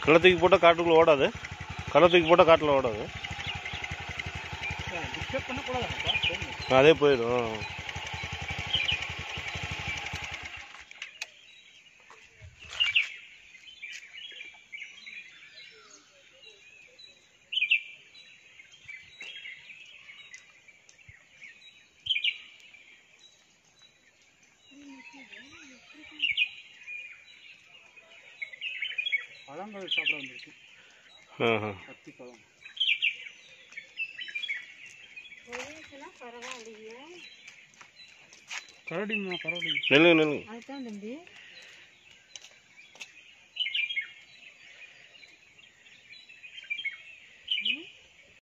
கல்லை தூக்கி போட்டால் காட்டுக்குள்ளே ஓடாது கல்லை தூக்கி போட்டால் காட்டில் ஓடாது டிஸ்டர்ப் பண்ணக்கூடாது அதே போயிடும் பழங்கள் சாப்பிட வந்துருக்கு ஆஹா கத்தி பழம் பரவாயில்லையே கரடிமா கரடி நெல்லுங்க நெல்லுங்க அதுதான் தம்பி